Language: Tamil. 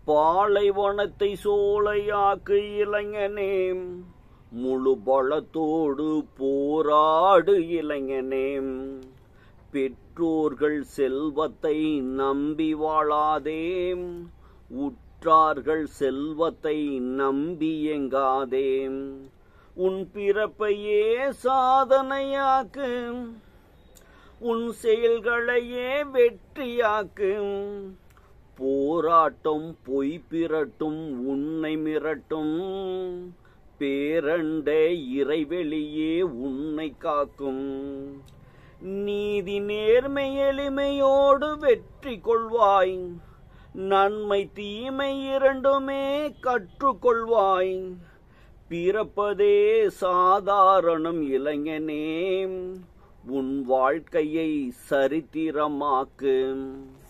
பாலைவனத்தை சோலையாக்கு இளைஞனே முழு பலத்தோடு போராடு இளைஞனே பெற்றோர்கள் செல்வத்தை நம்பி வாழாதே உற்றார்கள் செல்வத்தை நம்பி எங்காதே உன் பிறப்பையே சாதனையாக்கு உன் செயல்களையே வெற்றியாக்கு போராட்டம் பொய் பிறட்டும் உன்னை மிரட்டும் பேரண்ட இறைவெளியே உன்னை காக்கும் நீதி நேர்மை எளிமையோடு வெற்றி கொள்வாய் நன்மை தீமை இரண்டுமே கற்றுக்கொள்வாய் பிறப்பதே சாதாரணம் இளைஞனே உன் வாழ்க்கையை சரித்திரமாக்கு